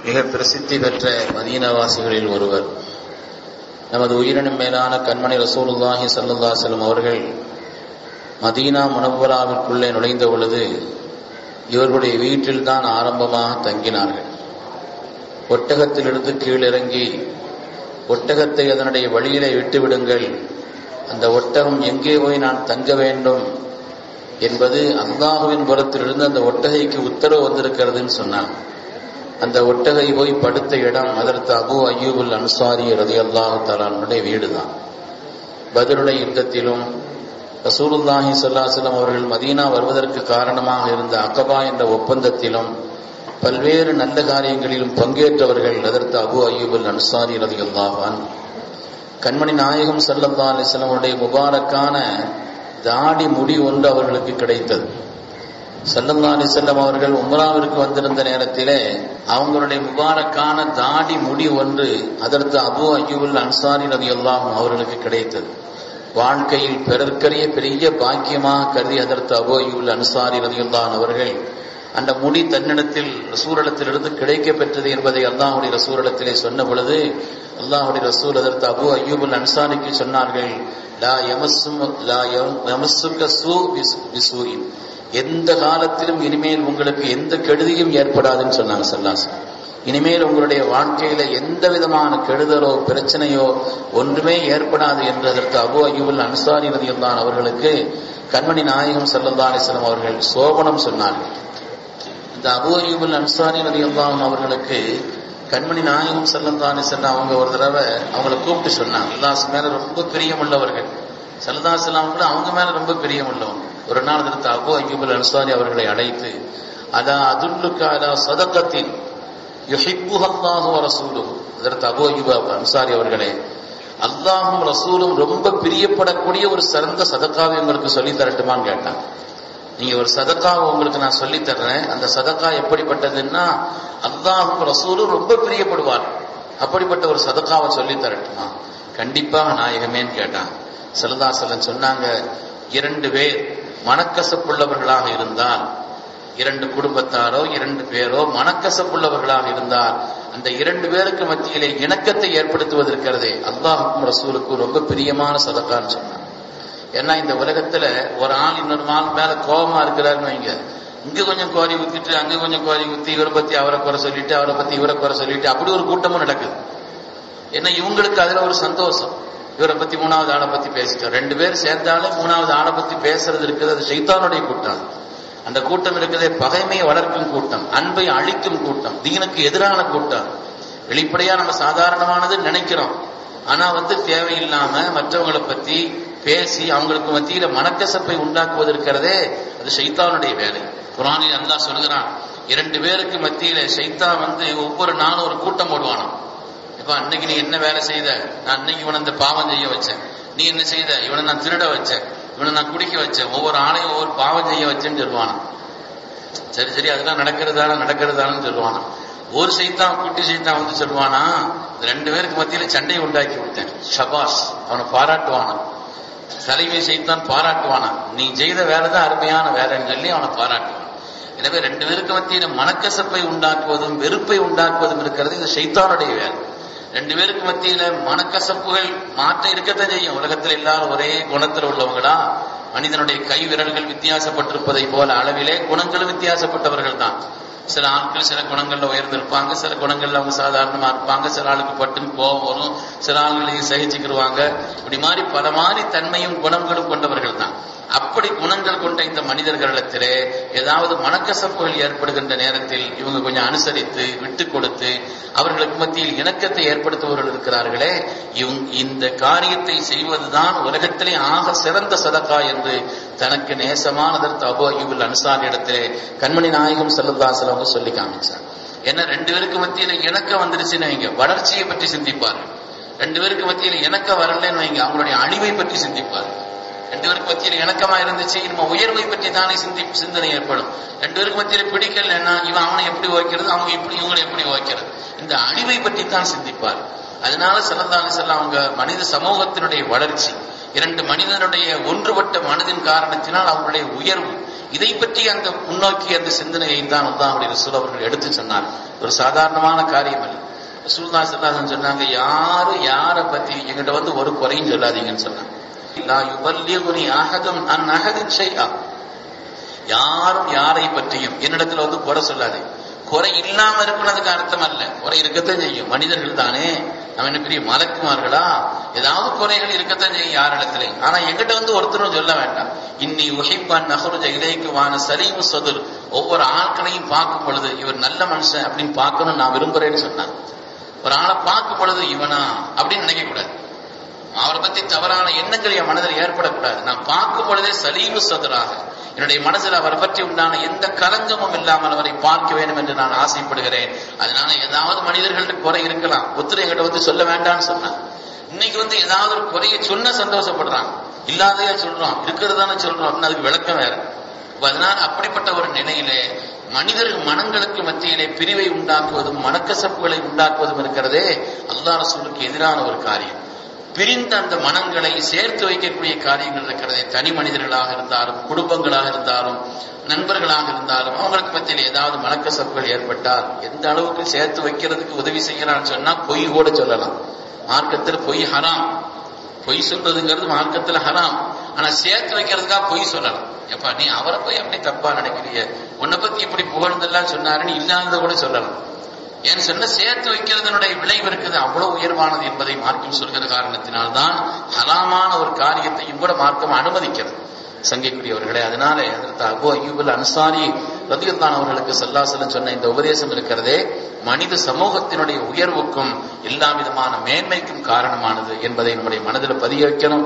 மிக பிரசித்தி பெற்ற மதீனவாசிகளில் ஒருவர் நமது உயிரினும் மேலான கண்மணி ரசூலுல்லாஹி சல்லா செல்லும் அவர்கள் மதீனா முனவராவிற்குள்ளே நுழைந்த பொழுது இவர்களுடைய வீட்டில் தான் ஆரம்பமாக தங்கினார்கள் ஒட்டகத்திலிருந்து கீழிறங்கி ஒட்டகத்தை அதனுடைய வழியிலே விட்டுவிடுங்கள் அந்த ஒட்டகம் எங்கே போய் நான் தங்க வேண்டும் என்பது அல்லாஹுவின் புறத்திலிருந்து அந்த ஒட்டகைக்கு உத்தரவு வந்திருக்கிறதுன்னு சொன்னாங்க அந்த ஒட்டகை போய் படுத்த இடம் அதற்கு அபு அய்யூபுல் அன்சாரி ரதி அல்லாஹு தலானுடைய வீடு தான் பதிலுடைய யுத்தத்திலும் ரசூலுல்லாஹி சொல்லாசலம் அவர்கள் மதீனா வருவதற்கு காரணமாக இருந்த அகபா என்ற ஒப்பந்தத்திலும் பல்வேறு நல்ல காரியங்களிலும் பங்கேற்றவர்கள் அதற்கு அபு அய்யூபுல் அன்சாரி ரதி அல்லாஹான் கண்மணி நாயகம் சல்லல்லா அலிஸ்லமுடைய முபாரக்கான தாடி முடி ஒன்று அவர்களுக்கு கிடைத்தது சல்லல்லா அலிசல்லம் அவர்கள் உம்ராவிற்கு வந்திருந்த நேரத்திலே அவங்களுடைய முபாரக்கான தாடி முடி ஒன்று அதற்கு அபு அய்யூல் அன்சாரி நதி எல்லாம் அவர்களுக்கு கிடைத்தது வாழ்க்கையில் பிறர்க்கரிய பெரிய பாக்கியமாக கருதி அதற்கு அபு அய்யூல் அன்சாரி நதியுல்லான் அவர்கள் அந்த முடி தன்னிடத்தில் ரசூரிடத்திலிருந்து கிடைக்க பெற்றது என்பதை அல்லாஹுடைய ரசூரிடத்திலே சொன்ன பொழுது அல்லாஹுடைய ரசூல் அதற்கு அபு அய்யூபுல் அன்சாரிக்கு சொன்னார்கள் லா யமஸ்ஸும் லா யமஸ்ஸுக சூ பிசூயின் எந்த காலத்திலும் இனிமேல் உங்களுக்கு எந்த கெடுதியும் ஏற்படாதுன்னு சொன்னாங்க சல்லாசன் இனிமேல் உங்களுடைய வாழ்க்கையில எந்த விதமான கெடுதலோ பிரச்சனையோ ஒன்றுமே ஏற்படாது என்று அதற்கு அபு அய்யூபுல் அன்சாரி நதியம்தான் அவர்களுக்கு கண்மணி நாயகம் சல்லல்லா அலிஸ்லாம் அவர்கள் சோபனம் சொன்னார்கள் இந்த அபு அய்யூபுல் அன்சாரி நதியம்தான் அவர்களுக்கு கண்மணி நாயகம் சல்லல்லா அலிஸ்லாம் அவங்க ஒரு தடவை அவங்கள கூப்பிட்டு சொன்னாங்க அல்லாஸ் மேல ரொம்ப பிரியமுள்ளவர்கள் சல்லதாசலாம் கூட அவங்க மேல ரொம்ப பிரியமுள்ளவங்க ஒரு நாள் அதற்கு அபு அய்யூபுல் அன்சாரி அவர்களை அழைத்து அதா அதுல்லுக்கு அதா சதக்கத்தின் யுஹிப்புஹல்லாஹு ரசூலும் அதற்கு அபு அய்யூப் அன்சாரி அவர்களே அல்லாஹும் ரசூலும் ரொம்ப பிரியப்படக்கூடிய ஒரு சிறந்த சதக்காவை உங்களுக்கு சொல்லி தரட்டுமான்னு கேட்டாங்க நீங்க ஒரு சதக்காவை உங்களுக்கு நான் சொல்லி தர்றேன் அந்த சதக்கா எப்படிப்பட்டதுன்னா அல்லாஹும் ரசூலும் ரொம்ப பிரியப்படுவார் அப்படிப்பட்ட ஒரு சதக்காவை சொல்லி தரட்டுமா கண்டிப்பாக நாயகமேன்னு கேட்டாங்க செல்லதாசலன் சொன்னாங்க இரண்டு பேர் மனக்கசப்புள்ளவர்களாக இருந்தால் இரண்டு குடும்பத்தாரோ இரண்டு பேரோ மனக்கசப்புள்ளவர்களாக இருந்தால் அந்த இரண்டு பேருக்கு மத்தியிலே இணக்கத்தை ஏற்படுத்துவதற்கிறதே அல்லாஹுக்கும் ரசூலுக்கும் ரொம்ப பிரியமான சதக்கான்னு சொன்னாங்க ஏன்னா இந்த உலகத்துல ஒரு ஆள் இன்னொரு ஆள் மேல கோபமா இருக்கிறாருன்னு வைங்க இங்க கொஞ்சம் கோரி ஊத்திட்டு அங்க கொஞ்சம் கோரி ஊத்தி இவரை பத்தி அவரை குறை சொல்லிட்டு அவரை பத்தி இவரை குறை சொல்லிட்டு அப்படி ஒரு கூட்டமும் நடக்குது ஏன்னா இவங்களுக்கு அதுல ஒரு சந்தோஷம் இவரை பத்தி மூணாவது ஆளை பத்தி பேசிட்டோம் ரெண்டு பேர் சேர்ந்தாலும் மூணாவது ஆளை பத்தி பேசுறது இருக்குது அது சைத்தானுடைய கூட்டம் அந்த கூட்டம் இருக்கிறதே பகைமையை வளர்க்கும் கூட்டம் அன்பை அழிக்கும் கூட்டம் தீனுக்கு எதிரான கூட்டம் வெளிப்படையா நம்ம சாதாரணமானது நினைக்கிறோம் ஆனா வந்து தேவையில்லாம மற்றவங்களை பத்தி பேசி அவங்களுக்கு மத்தியில மனக்கசப்பை உண்டாக்குவதற்கிறதே அது சைத்தானுடைய வேலை குரானில் அல்லா சொல்கிறான் இரண்டு பேருக்கு மத்தியில சைத்தா வந்து ஒவ்வொரு நாளும் ஒரு கூட்டம் போடுவானாம் இப்ப அன்னைக்கு நீ என்ன வேலை செய்த நான் அன்னைக்கு இவனை இந்த பாவம் செய்ய வச்சேன் நீ என்ன செய்த இவனை நான் திருட வச்சேன் இவனை நான் குடிக்க வச்சேன் ஒவ்வொரு ஆளையும் ஒவ்வொரு பாவம் செய்ய வச்சேன்னு சொல்லுவானா சரி சரி அதெல்லாம் நடக்கிறதான நடக்கிறதானு சொல்லுவானா ஒரு சைத்தான் குட்டி சைத்தான் வந்து சொல்லுவானா ரெண்டு பேருக்கு மத்தியில சண்டையை உண்டாக்கி விட்டேன் ஷபாஸ் அவனை பாராட்டுவானா தலைமை செய்தான் பாராட்டுவானா நீ செய்த வேலை தான் அருமையான வேலைன்னு சொல்லி அவனை பாராட்டுவான் எனவே ரெண்டு பேருக்கு மத்தியில மனக்கசப்பை உண்டாக்குவதும் வெறுப்பை உண்டாக்குவதும் இருக்கிறது இந்த சைத்தானுடைய வேலை ரெண்டு பேருக்கு மத்தியில மனக்கசப்புகள் மாற்றம் இருக்கத்தான் செய்யும் உலகத்தில் எல்லாரும் ஒரே குணத்தில் உள்ளவங்களா மனிதனுடைய கை விரல்கள் வித்தியாசப்பட்டிருப்பதை போல அளவிலே குணங்களும் வித்தியாசப்பட்டவர்கள் தான் சில ஆட்கள் சில குணங்கள்ல உயர்ந்திருப்பாங்க சில குணங்கள்ல அவங்க சாதாரணமா இருப்பாங்க சில ஆளுக்கு பட்டுன்னு கோபம் வரும் சில ஆளுகளையும் சகிச்சுக்கிடுவாங்க இப்படி மாதிரி பல மாதிரி தன்மையும் குணங்களும் கொண்டவர்கள் தான் அப்படி குணங்கள் கொண்ட இந்த மனிதர்களிடத்திலே ஏதாவது மனக்கசப்புகள் ஏற்படுகின்ற நேரத்தில் இவங்க கொஞ்சம் அனுசரித்து விட்டு கொடுத்து அவர்களுக்கு மத்தியில் இணக்கத்தை ஏற்படுத்துபவர்கள் இருக்கிறார்களே இவங்க இந்த காரியத்தை செய்வதுதான் உலகத்திலே ஆக சிறந்த சதக்கா என்று தனக்கு நேசமானதற்கு அபோ அய்யூபுல் அன்சார் இடத்திலே கண்மணி நாயகம் செல்லதாசல் அவங்க சொல்லி காமிச்சார் ஏன்னா ரெண்டு பேருக்கு மத்தியில இணக்கம் வந்துருச்சுன்னு வைங்க வளர்ச்சியை பற்றி சிந்திப்பார் ரெண்டு பேருக்கு மத்தியில இணக்கம் வரலன்னு வைங்க அவங்களுடைய அழிவை பற்றி சிந்திப்பார் ரெண்டு பேருக்கு மத்தியில இணக்கமா இருந்துச்சு நம்ம உயர்வை பற்றி தானே சிந்தி சிந்தனை ஏற்படும் ரெண்டு பேருக்கு மத்தியில பிடிக்கலன்னா இவன் அவனை எப்படி ஓய்க்கிறது அவங்க இப்படி இவங்களை எப்படி ஓய்க்கிறது இந்த அழிவை பற்றி தான் சிந்திப்பார் அதனால சிறந்தாங்க செல்ல அவங்க மனித சமூகத்தினுடைய வளர்ச்சி இரண்டு மனிதனுடைய ஒன்றுபட்ட மனதின் காரணத்தினால் அவர்களுடைய உயர்வு இதை பற்றி அந்த முன்னோக்கி அந்த சிந்தனையை தான் அல்லாஹுடைய ரசூல் அவர்கள் எடுத்து சொன்னார் ஒரு சாதாரணமான காரியம் அல்ல ரசூலுல்லாஹி ஸல்லல்லாஹு அலைஹி சொன்னாங்க யாரு யார பத்தி என்கிட்ட வந்து ஒரு குறையும் சொல்லாதீங்கன்னு சொன்னாங்க லா யுபல்லிகுனி அஹதும் அன் அஹதின் ஷைஆ யாரும் யாரை பற்றியும் என்னிடத்துல வந்து குறை சொல்லாதே குறை இல்லாம இருக்கணும்னதுக்கு அர்த்தம் அல்ல குறை இருக்கத்தான் செய்யும் மனிதர்கள் தானே நம்ம என்ன பெரிய மலக்குமார்களா ஏதாவது குறைகள் இருக்கத்தான் செய்யும் யாரிடத்துல ஆனா எங்கிட்ட வந்து ஒருத்தரும் சொல்ல வேண்டாம் இன்னி உஹிப்பான் நகருஜ இலைக்குவான சலீமு சதுர் ஒவ்வொரு ஆட்களையும் பார்க்கும் பொழுது இவர் நல்ல மனுஷன் அப்படின்னு பார்க்கணும் நான் விரும்புறேன்னு சொன்னாங்க ஒரு ஆளை பார்க்கும் பொழுது இவனா அப்படின்னு நினைக்க கூடாது அவரை பத்தி தவறான எண்ணங்கள் என் மனதில் ஏற்படக்கூடாது நான் பார்க்கும் பொழுதே சலீமு சதுராக என்னுடைய மனதில் அவரை பற்றி உண்டான எந்த கலங்கமும் இல்லாமல் அவரை பார்க்க வேண்டும் என்று நான் ஆசைப்படுகிறேன் அதனால ஏதாவது மனிதர்கள்ட்ட குறை இருக்கலாம் ஒத்துரை என்கிட்ட வந்து சொல்ல வேண்டாம்னு சொன்னான் இன்னைக்கு வந்து ஏதாவது ஒரு குறையை சொன்ன சந்தோஷப்படுறான் இல்லாதையா சொல்றோம் இருக்கிறதானே சொல்றோம் அப்படின்னு அதுக்கு விளக்கம் வேற அப்ப அதனால அப்படிப்பட்ட ஒரு நிலையிலே மனிதர் மனங்களுக்கு மத்தியிலே பிரிவை உண்டாக்குவதும் மனக்கசப்புகளை உண்டாக்குவதும் இருக்கிறதே அல்லா ரசூலுக்கு எதிரான ஒரு காரியம் பிரிந்த அந்த மனங்களை சேர்த்து வைக்கக்கூடிய காரியங்கள் இருக்கிறதே தனி மனிதர்களாக இருந்தாலும் குடும்பங்களாக இருந்தாலும் நண்பர்களாக இருந்தாலும் அவங்களுக்கு மத்தியில் ஏதாவது மனக்கசப்புகள் ஏற்பட்டால் எந்த அளவுக்கு சேர்த்து வைக்கிறதுக்கு உதவி செய்யலாம்னு சொன்னா பொய் கூட சொல்லலாம் மார்க்கத்தில் பொய் ஹராம் பொய் சொல்றதுங்கிறது மார்க்கத்துல ஹராம் ஆனா சேர்த்து வைக்கிறதுக்காக பொய் சொல்லலாம் எப்பா நீ அவரை போய் அப்படி தப்பா நினைக்கிறிய உன்னை பத்தி இப்படி புகழ்ந்தெல்லாம் சொன்னாருன்னு இல்லாததை கூட சொல்லலாம் ஏன்னு சொன்ன சேர்த்து வைக்கிறதனுடைய விளைவு இருக்குது அவ்வளவு உயர்வானது என்பதை மார்க்கம் சொல்கிற காரணத்தினால்தான் ஹலாமான ஒரு காரியத்தையும் கூட மார்க்கம் அனுமதிக்கிறது சங்கைக்குரியவர்களே அதனாலே அதற்கு அபு அய்யூபுல் அன்சாரி ரதியுல்லான் அவர்களுக்கு சல்லாசலம் சொன்ன இந்த உபதேசம் இருக்கிறதே மனித சமூகத்தினுடைய உயர்வுக்கும் எல்லா விதமான மேன்மைக்கும் காரணமானது என்பதை நம்முடைய மனதில் பதிய வைக்கணும்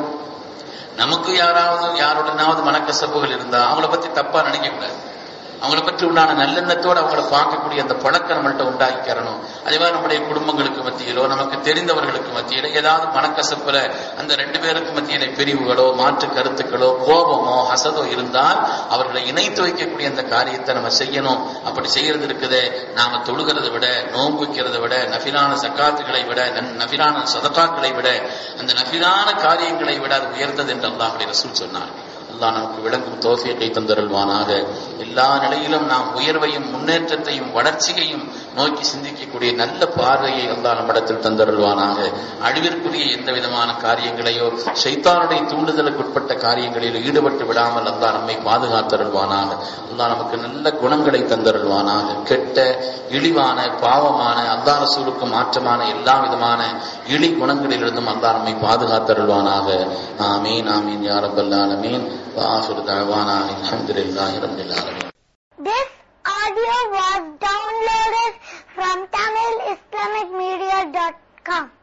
நமக்கு யாராவது யாருடனாவது மனக்கசப்புகள் இருந்தா அவங்கள பத்தி தப்பா நினைக்க கூடாது அவங்கள பற்றி உண்டான நல்லெண்ணத்தோடு அவங்கள பார்க்கக்கூடிய அந்த பழக்கம் நம்மள்ட்ட உண்டாக்கிக்கிறணும் அதே மாதிரி நம்முடைய குடும்பங்களுக்கு மத்தியிலோ நமக்கு தெரிந்தவர்களுக்கு மத்தியிலோ ஏதாவது மனக்கசப்புல அந்த ரெண்டு பேருக்கு மத்தியில பிரிவுகளோ மாற்று கருத்துக்களோ கோபமோ ஹசதோ இருந்தால் அவர்களை இணைத்து வைக்கக்கூடிய அந்த காரியத்தை நம்ம செய்யணும் அப்படி செய்யறது இருக்குதே நாம தொழுகிறதை விட நோன்பு வைக்கிறதை விட நஃபிலான சக்காத்துகளை விட நஃபிலான சதக்காக்களை விட அந்த நஃபிலான காரியங்களை விட அது உயர்ந்தது என்று அல்லாஹுடைய ரசூல் சொன்னார் அல்லாஹ் நமக்கு விளங்கும் தோஃபியத்தை தந்தருள்வானாக எல்லா நிலையிலும் நாம் உயர்வையும் முன்னேற்றத்தையும் வளர்ச்சியையும் நோக்கி சிந்திக்கக்கூடிய நல்ல பார்வையை அல்லாஹ் நம்மிடத்தில் தந்தருள்வானாக அழிவிற்குரிய எந்த விதமான காரியங்களையோ சைத்தானுடைய தூண்டுதலுக்கு உட்பட்ட காரியங்களில் ஈடுபட்டு விடாமல் அல்லாஹ் நம்மை பாதுகாத்தருள்வானாக அல்லாஹ் நமக்கு நல்ல குணங்களை தந்தருள்வானாக கெட்ட இழிவான பாவமான அல்லாஹ் ரசூலுக்கு மாற்றமான எல்லா விதமான இழி குணங்களிலிருந்தும் அல்லாஹ் நம்மை பாதுகாத்தருள்வானாக ஆமீன் ஆமீன் யாரபல் ஆலமீன் وآخر دعوانا الحمد لله رب العالمين This audio was downloaded from TamilIslamicMedia.com.